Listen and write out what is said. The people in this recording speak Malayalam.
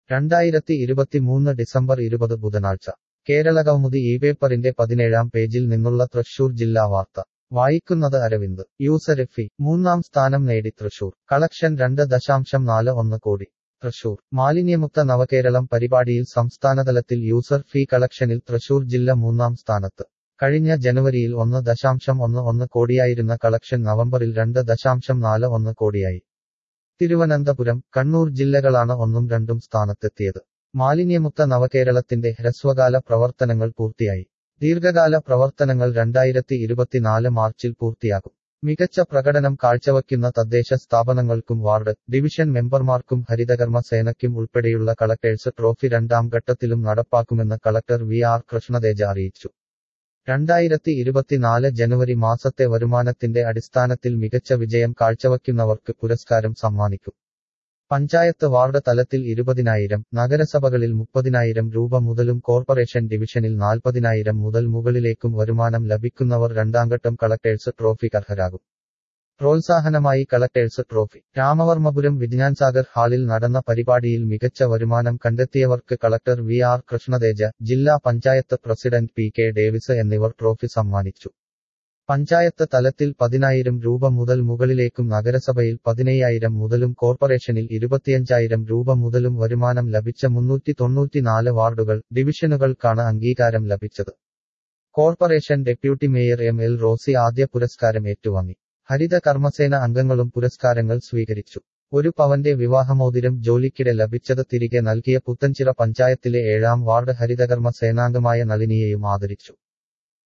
രണ്ടായിരത്തി ഇരുപത്തിമൂന്ന് ഡിസംബർ ഇരുപത് ബുധനാഴ്ച കേരളകൗമുദി ഈ പേപ്പറിന്റെ പതിനേഴാം പേജിൽ നിന്നുള്ള തൃശൂർ ജില്ലാ വാർത്ത വായിക്കുന്നത് അരവിന്ദ് യൂസർ ഫി മൂന്നാം സ്ഥാനം നേടി തൃശൂർ കളക്ഷൻ രണ്ട് ദശാംശം നാല് ഒന്ന് കോടി തൃശൂർ മാലിന്യമുക്ത നവകേരളം പരിപാടിയിൽ സംസ്ഥാനതലത്തിൽ യൂസർ ഫീ കളക്ഷനിൽ തൃശൂർ ജില്ല മൂന്നാം സ്ഥാനത്ത് കഴിഞ്ഞ ജനുവരിയിൽ ഒന്ന് ദശാംശം ഒന്ന് ഒന്ന് കോടിയായിരുന്ന കളക്ഷൻ നവംബറിൽ രണ്ട് ദശാംശം നാല് ഒന്ന് കോടിയായി തിരുവനന്തപുരം കണ്ണൂർ ജില്ലകളാണ് ഒന്നും രണ്ടും സ്ഥാനത്തെത്തിയത് മാലിന്യമുക്ത നവകേരളത്തിന്റെ ഹ്രസ്വകാല പ്രവർത്തനങ്ങൾ പൂർത്തിയായി ദീർഘകാല പ്രവർത്തനങ്ങൾ രണ്ടായിരത്തി ഇരുപത്തിനാല് മാർച്ചിൽ പൂർത്തിയാകും മികച്ച പ്രകടനം കാഴ്ചവയ്ക്കുന്ന തദ്ദേശ സ്ഥാപനങ്ങൾക്കും വാർഡ് ഡിവിഷൻ മെമ്പർമാർക്കും ഹരിതകർമ്മ സേനയ്ക്കും ഉൾപ്പെടെയുള്ള കളക്ടേഴ്സ് ട്രോഫി രണ്ടാം ഘട്ടത്തിലും നടപ്പാക്കുമെന്ന് കളക്ടർ വി ആർ കൃഷ്ണതേജ അറിയിച്ചു രണ്ടായിരത്തി ഇരുപത്തിനാല് ജനുവരി മാസത്തെ വരുമാനത്തിന്റെ അടിസ്ഥാനത്തിൽ മികച്ച വിജയം കാഴ്ചവയ്ക്കുന്നവർക്ക് പുരസ്കാരം സമ്മാനിക്കും പഞ്ചായത്ത് വാർഡ് തലത്തിൽ ഇരുപതിനായിരം നഗരസഭകളിൽ മുപ്പതിനായിരം രൂപ മുതലും കോർപ്പറേഷൻ ഡിവിഷനിൽ നാൽപ്പതിനായിരം മുതൽ മുകളിലേക്കും വരുമാനം ലഭിക്കുന്നവർ രണ്ടാംഘട്ടം കളക്ടേഴ്സ് ട്രോഫിക്ക് അർഹരാകും പ്രോത്സാഹനമായി കളക്ടേഴ്സ് ട്രോഫി രാമവർമ്മപുരം വിജ്ഞാൻ സാഗർ ഹാളിൽ നടന്ന പരിപാടിയിൽ മികച്ച വരുമാനം കണ്ടെത്തിയവർക്ക് കളക്ടർ വി ആർ കൃഷ്ണതേജ ജില്ലാ panchayat president P K Davis എന്നിവർ ട്രോഫി സമ്മാനിച്ചു പഞ്ചായത്ത് തലത്തിൽ പതിനായിരം രൂപ മുതൽ മുകളിലേക്കും നഗരസഭയിൽ പതിനയ്യായിരം മുതലും കോർപ്പറേഷനിൽ ഇരുപത്തിയഞ്ചായിരം രൂപ മുതലും വരുമാനം ലഭിച്ച മുന്നൂറ്റി തൊണ്ണൂറ്റിനാല് വാർഡുകൾ ഡിവിഷനുകൾക്കാണ് അംഗീകാരം ലഭിച്ചത് corporation deputy mayor M L Rosy ആദ്യ പുരസ്കാരം ഏറ്റുവാങ്ങി ഹരിത കർമ്മസേന അംഗങ്ങളും പുരസ്കാരങ്ങൾ സ്വീകരിച്ചു ഒരു പവന്റെ വിവാഹമോതിരം ജോലിക്കിടെ ലഭിച്ചത് തിരികെ നൽകിയ പുത്തൻചിറ പഞ്ചായത്തിലെ ഏഴാം വാർഡ് ഹരിതകർമ്മ സേനാംഗമായ നളിനിയെയും ആദരിച്ചു